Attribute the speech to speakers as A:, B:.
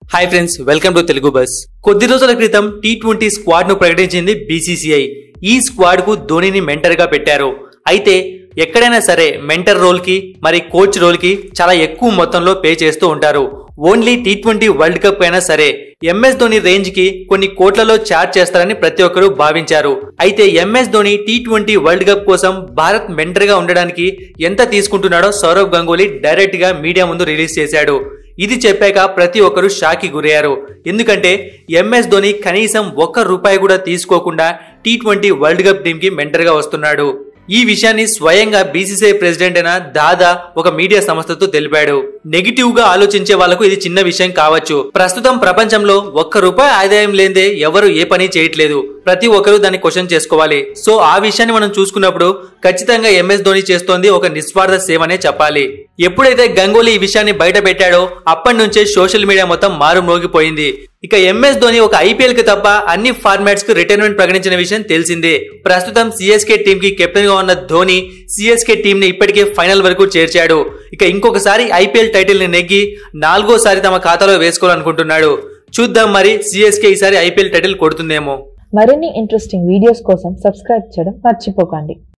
A: hi friends welcome to Telugu bus కొద్ది రోజుల క్రితం టీ ట్వంటీ స్క్వాడ్ ను ప్రకటించింది బీసీసీఐ ఈ స్క్వాడ్ కు ధోనిని మెంటర్ గా పెట్టారు అయితే ఎక్కడైనా సరే మెంటర్ రోల్ కి మరి కోచ్ రోల్ కి చాలా ఎక్కువ మొత్తంలో పే చేస్తూ ఉంటారు only T twenty world cup అయినా సరే ఎంఎస్ ధోని రేంజ్ కి కొన్ని కోట్లలో చార్జ్ చేస్తారని ప్రతి ఒక్కరూ భావించారు అయితే MS Dhoni T twenty world cup కోసం భారత్ మెంటర్ గా ఉండడానికి ఎంత తీసుకుంటున్నాడో సౌరవ్ గంగూలీ డైరెక్ట్ గా మీడియా ముందు రిలీజ్ చేశాడు ఇది చెప్పాక ప్రతి ఒక్కరూ షాకి గురయ్యారు ఎందుకంటే ఎంఎస్ ధోని కనీసం ఒక్క రూపాయి కూడా తీసుకోకుండా T twenty world cup team కి మెంటర్ గా వస్తున్నాడు ఈ విషయాన్ని స్వయంగా బీసీసీఐ ప్రెసిడెంట్ అయిన దాదా ఒక మీడియా సంస్థతో తెలిపాడు నెగిటివ్ గా ఆలోచించే వాళ్లకు ఇది చిన్న విషయం కావచ్చు ప్రస్తుతం ప్రపంచంలో ఒక్క రూపాయి ఆదాయం లేదే ఎవరు ఏ పని చేయట్లేదు ప్రతి ఒక్కరూ దాన్ని క్వశ్చన్ చేసుకోవాలి సో ఆ విషయాన్ని మనం చూసుకున్నప్పుడు ఖచ్చితంగా ఎంఎస్ ధోని చేస్తోంది ఒక నిస్వార్థ సేవనే చెప్పాలి ఎప్పుడైతే గంగోలీ ఈ విషయాన్ని బయట పెట్టాడో అప్పటి నుంచే సోషల్ మీడియా మొత్తం మారుమోగిపోయింది ఇక ఎంఎస్ ధోని ఒక ఐపీఎల్ కి తప్ప అన్ని ఫార్మాట్స్ కు రిటైర్మెంట్ ప్రకటించిన విషయం తెలిసిందే ప్రస్తుతం సిఎస్కే టీమ్ కి కెప్టెన్ గా ఉన్న ధోని సిఎస్కే టీమ్ ని ఇప్పటికే ఫైనల్ వరకు చేర్చాడు ఇక ఇంకొకసారి ఐపీఎల్ టైటిల్ ని నెగ్గి నాలుగోసారి తమ ఖాతాలో వేసుకోవాలనుకుంటున్నాడు చూద్దాం మరి సిఎస్కే ఈసారి ఐపీఎల్ టైటిల్ కొడుతుందేమో
B: మరిన్ని ఇంట్రెస్టింగ్ వీడియోస్ కోసం సబ్స్క్రైబ్ చేయడం మర్చిపోకండి